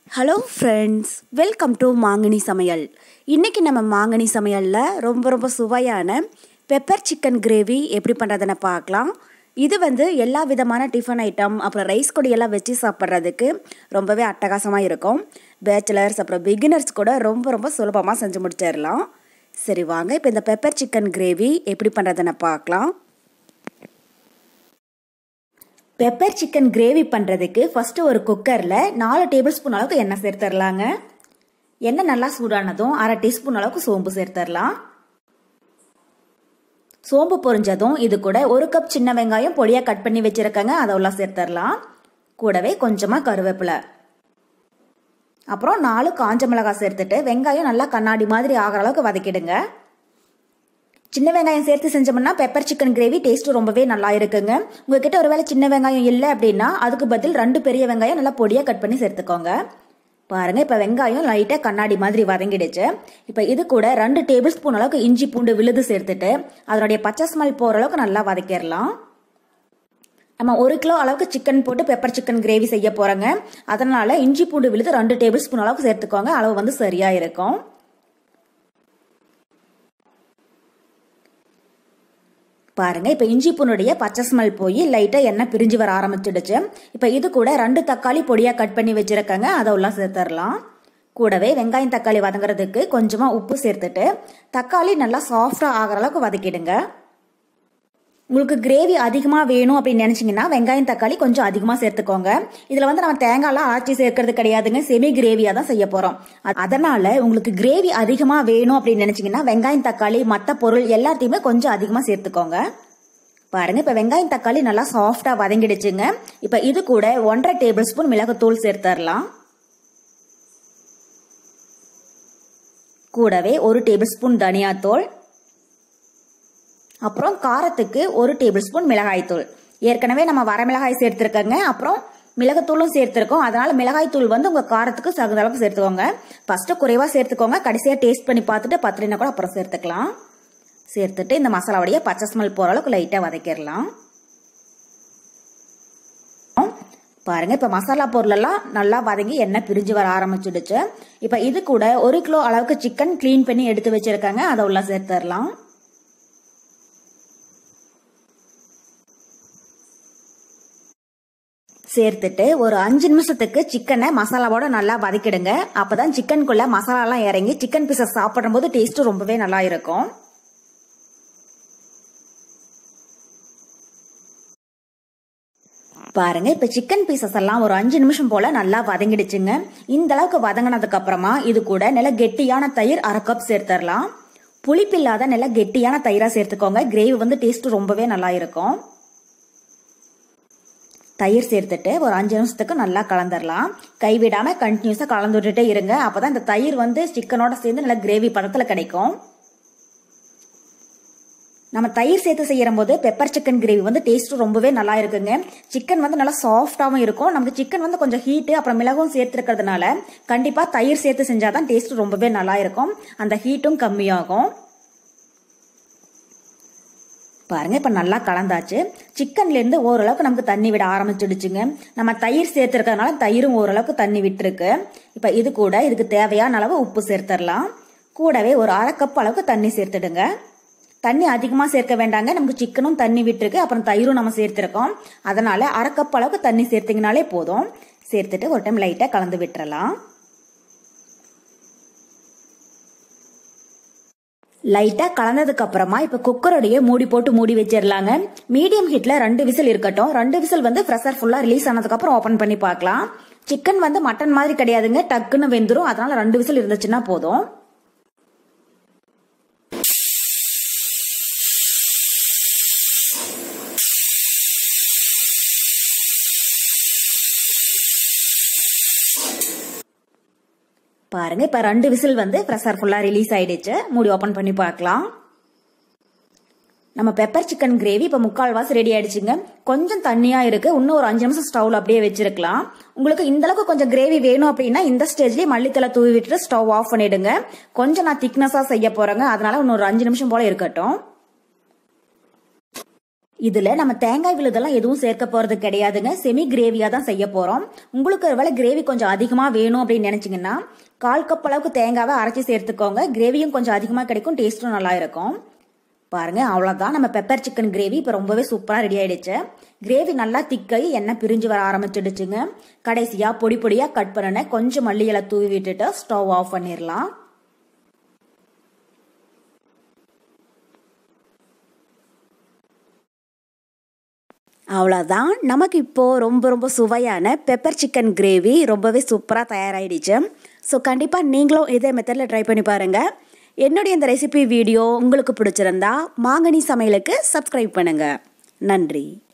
hello friends welcome to மாங்கனி சமையல் இன்றைக்கி நம்ம மாங்கனி சமையலில் ரொம்ப ரொம்ப சுவையான பெப்பர் சிக்கன் கிரேவி எப்படி பண்ணுறதுன்னு பார்க்கலாம் இது வந்து எல்லா விதமான டிஃபன் ஐட்டம் அப்புறம் ரைஸ் கொடியெல்லாம் வச்சு சாப்பிட்றதுக்கு ரொம்பவே அட்டகாசமாக இருக்கும் பேச்சுலர்ஸ் அப்புறம் பிகினர்ஸ் கூட ரொம்ப ரொம்ப சுலபமாக செஞ்சு முடிச்சிடலாம் சரி வாங்க இப்போ இந்த பெப்பர் சிக்கன் கிரேவி எப்படி பண்ணுறதுன்னு பார்க்கலாம் பெப்பர் சிக்கன் கிரேவி பண்ணுறதுக்கு ஃபஸ்ட்டு ஒரு குக்கரில் நாலு டேபிள் ஸ்பூன் அளவுக்கு எண்ணெய் சேர்த்துடலாங்க எண்ணெய் நல்லா சூடானதும் அரை டீஸ்பூன் அளவுக்கு சோம்பு சேர்த்துடலாம் சோம்பு பொரிஞ்சதும் இது கூட ஒரு கப் சின்ன வெங்காயம் பொடியாக கட் பண்ணி வச்சுருக்கங்க அதெல்லாம் சேர்த்துடலாம் கூடவே கொஞ்சமாக கருவேப்பிலை அப்புறம் நாலு காஞ்ச மிளகாய் சேர்த்துட்டு வெங்காயம் நல்லா கண்ணாடி மாதிரி ஆகிற அளவுக்கு வதக்கிடுங்க சின்ன வெங்காயம் சேர்த்து செஞ்சோம்னா பெப்பர் சிக்கன் கிரேவி டேஸ்ட்டு ரொம்பவே நல்லா இருக்குங்க உங்ககிட்ட ஒருவேளை சின்ன வெங்காயம் இல்லை அப்படின்னா அதுக்கு பதில் ரெண்டு பெரிய வெங்காயம் நல்லா பொடியாக கட் பண்ணி சேர்த்துக்கோங்க பாருங்க இப்போ வெங்காயம் லைட்டாக கண்ணாடி மாதிரி வதங்கிடுச்சு இப்போ இது கூட ரெண்டு டேபிள் ஸ்பூன் அளவுக்கு இஞ்சி பூண்டு விழுது சேர்த்துட்டு அதனுடைய பச்சை ஸ்மெல் போகிற அளவுக்கு நல்லா வதக்கிடலாம் நம்ம ஒரு கிலோ அளவுக்கு சிக்கன் போட்டு பெப்பர் சிக்கன் கிரேவி செய்ய போகிறோங்க அதனால் இஞ்சி பூண்டு விழுது ரெண்டு டேபிள் ஸ்பூன் அளவுக்கு சேர்த்துக்கோங்க அளவு வந்து சரியாக இருக்கும் பாருங்க இப்போ இஞ்சி பூனுடைய பச்சை ஸ்மெல் போய் லைட்டாக எண்ணெய் பிரிஞ்சு வர ஆரம்பிச்சிடுச்சு இப்போ இது கூட ரெண்டு தக்காளி பொடியாக கட் பண்ணி வச்சிருக்கங்க அதை உள்ள சேர்த்துடலாம் கூடவே வெங்காயம் தக்காளி வதங்குறதுக்கு கொஞ்சமாக உப்பு சேர்த்துட்டு தக்காளி நல்லா சாஃப்டாக ஆகிற அளவுக்கு வதக்கிடுங்க உங்களுக்கு கிரேவி அதிகமாக வேணும் அப்படின்னு நினச்சிங்கன்னா வெங்காயம் தக்காளி கொஞ்சம் அதிகமாக சேர்த்துக்கோங்க இதில் வந்து நம்ம தேங்காய்லாம் ஆச்சி சேர்க்கறது கிடையாதுங்க செமி கிரேவியாக தான் செய்ய போகிறோம் அதனால் உங்களுக்கு கிரேவி அதிகமாக வேணும் அப்படின்னு நினச்சிங்கன்னா வெங்காயம் தக்காளி மற்ற பொருள் எல்லாத்தையுமே கொஞ்சம் அதிகமாக சேர்த்துக்கோங்க பாருங்க இப்போ வெங்காயம் தக்காளி நல்லா சாஃப்டாக வதங்கிடுச்சுங்க இப்போ இது கூட ஒன்றரை டேபிள் ஸ்பூன் மிளகுத்தூள் சேர்த்துடலாம் கூடவே ஒரு டேபிள் ஸ்பூன் தனியாத்தூள் அப்புறம் காரத்துக்கு ஒரு டேபிள் ஸ்பூன் மிளகாய்த்தூள் ஏற்கனவே நம்ம வரமிளகாய் சேர்த்துருக்கோங்க அப்புறம் மிளகுத்தூளும் சேர்த்துருக்கோம் அதனால மிளகாய் தூள் வந்து உங்கள் காரத்துக்கு தகுந்த அளவுக்கு சேர்த்துக்கோங்க ஃபஸ்ட்டு குறைவாக சேர்த்துக்கோங்க கடைசியாக டேஸ்ட் பண்ணி பார்த்துட்டு பத்திரினா கூட அப்புறம் சேர்த்துக்கலாம் சேர்த்துட்டு இந்த மசாலாவுடைய பச்சை ஸ்மெல் போகிற அளவுக்கு லைட்டாக வதக்கிடலாம் பாருங்க இப்போ மசாலா பொருளெல்லாம் நல்லா வதங்கி எண்ணெய் பிரிஞ்சு வர ஆரம்பிச்சிடுச்சு இப்போ இது கூட ஒரு கிலோ அளவுக்கு சிக்கன் க்ளீன் பண்ணி எடுத்து வச்சிருக்காங்க அதை உள்ள சேர்த்துடலாம் சேர்த்துட்டு ஒரு அஞ்சு நிமிஷத்துக்கு சிக்கனை மசாலாவோட நல்லா வதக்கிடுங்க அப்பதான் சிக்கனுக்குள்ள மசாலாலாம் இறங்கி சிக்கன் பீஸை சாப்பிடும் போது டேஸ்ட்டும் ரொம்பவே நல்லா இருக்கும் பாருங்க இப்ப சிக்கன் பீசஸ் எல்லாம் ஒரு அஞ்சு நிமிஷம் போல நல்லா வதங்கிடுச்சுங்க இந்த அளவுக்கு வதங்கினதுக்கு அப்புறமா இது கூட நல்ல கெட்டியான தயிர் அரை கப் சேர்த்துடலாம் புளிப்பில்லாத நல்ல கெட்டியான தயிரா சேர்த்துக்கோங்க கிரேவி வந்து டேஸ்ட் ரொம்பவே நல்லா இருக்கும் தயிர் சேர்த்துட்டு ஒரு அஞ்சு நிமிஷத்துக்கு நல்லா கலந்துடலாம் கைவிடாம கண்டினியூஸா கலந்து விட்டுட்டே இருங்க அப்பதான் இந்த தயிர் வந்து சிக்கனோட சேர்ந்து நல்லா கிரேவி பதத்துல கிடைக்கும் நம்ம தயிர் சேர்த்து செய்யற போது பெப்பர் சிக்கன் கிரேவி வந்து டேஸ்ட் ரொம்பவே நல்லா இருக்குங்க சிக்கன் வந்து நல்லா சாஃப்டாகவும் இருக்கும் நமக்கு சிக்கன் வந்து கொஞ்சம் ஹீட்டு அப்புறம் மிளகும் சேர்த்துருக்கிறதுனால கண்டிப்பா தயிர் சேர்த்து செஞ்சாதான் டேஸ்ட் ரொம்பவே நல்லா இருக்கும் அந்த ஹீட்டும் கம்மியாகும் பாருங்க இப்போ நல்லா கலந்தாச்சு சிக்கன்லேருந்து ஓரளவுக்கு நமக்கு தண்ணி விட ஆரம்பிச்சிடுச்சுங்க நம்ம தயிர் சேர்த்துருக்கிறதுனால தயிரும் ஓரளவுக்கு தண்ணி விட்டுருக்கு இப்போ இது கூட இதுக்கு தேவையான அளவு உப்பு சேர்த்துடலாம் கூடவே ஒரு அரை கப் அளவுக்கு தண்ணி சேர்த்துடுங்க தண்ணி அதிகமாக சேர்க்க வேண்டாங்க நமக்கு சிக்கனும் தண்ணி விட்டுருக்கு அப்புறம் தயிரும் நம்ம சேர்த்துருக்கோம் அதனால அரை கப் அளவுக்கு தண்ணி சேர்த்திங்கனாலே போதும் சேர்த்துட்டு ஒரு டைம் லைட்டாக கலந்து விட்டுறலாம் லைட்டாக கலந்ததுக்கு அப்புறமா இப்போ குக்கருடைய மூடி போட்டு மூடி வச்சிடலாங்க மீடியம் ஹீட்ல ரெண்டு விசில் இருக்கட்டும் ரெண்டு விசில் வந்து ப்ரெஷர் ஃபுல்லாக ரிலீஸ் ஆனதுக்கு அப்புறம் ஓப்பன் பண்ணி பார்க்கலாம் சிக்கன் வந்து மட்டன் மாதிரி கிடையாதுங்க டக்குன்னு வெந்துடும் அதனால ரெண்டு விசில் இருந்துச்சுன்னா போதும் பாருங்க இப்ப ரெண்டு விசில் வந்து ப்ரெஷர் ஃபுல்லா ரிலீஸ் ஆயிடுச்சு மூடி ஓபன் பண்ணி பார்க்கலாம் நம்ம பெப்பர் சிக்கன் கிரேவி இப்போ முக்கால்வாசி ரெடி ஆயிடுச்சுங்க கொஞ்சம் தண்ணியா இருக்கு இன்னும் ஒரு அஞ்சு நிமிஷம் ஸ்டவ்ல அப்படியே வச்சிருக்கலாம் உங்களுக்கு இந்த அளவுக்கு கொஞ்சம் கிரேவி வேணும் அப்படின்னா இந்த ஸ்டேஜ்லயே மல்லித்தலை தூவி விட்டுட்டு ஸ்டவ் ஆஃப் பண்ணிடுங்க கொஞ்சம் நான் திக்னஸா செய்ய போறேங்க அதனால இன்னொரு அஞ்சு நிமிஷம் போல இருக்கட்டும் இதுல நம்ம தேங்காய் விழுதெல்லாம் எதுவும் சேர்க்க போறது கிடையாதுங்க செமி கிரேவியா தான் செய்ய போறோம் உங்களுக்கு ஒருவேளை கிரேவி கொஞ்சம் அதிகமா வேணும் அப்படின்னு நினைச்சீங்கன்னா கால் கப் அளவுக்கு தேங்காவை அரைச்சி சேர்த்துக்கோங்க கிரேவியும் கொஞ்சம் அதிகமா கிடைக்கும் டேஸ்ட்டும் நல்லா இருக்கும் பாருங்க அவ்வளோதான் நம்ம பெப்பர் சிக்கன் கிரேவி இப்போ ரொம்பவே சூப்பராக ரெடி ஆயிடுச்சு கிரேவி நல்லா திக்காய் எண்ணெய் பிரிஞ்சு வர ஆரம்பிச்சிடுச்சுங்க கடைசியாக பொடி பொடியாக கட் பண்ணின கொஞ்சம் மல்லி இலை தூவி விட்டுட்டு ஸ்டவ் ஆஃப் பண்ணிடலாம் அவ்வளோதான் நமக்கு இப்போது ரொம்ப ரொம்ப சுவையான பெப்பர் சிக்கன் கிரேவி ரொம்பவே சூப்பராக தயாராகிடுச்சு ஸோ கண்டிப்பாக நீங்களும் இதே மெத்தடில் ட்ரை பண்ணி பாருங்கள் என்னுடைய இந்த ரெசிபி வீடியோ உங்களுக்கு பிடிச்சிருந்தா மாங்கனி சமையலுக்கு சப்ஸ்கிரைப் பண்ணுங்கள் நன்றி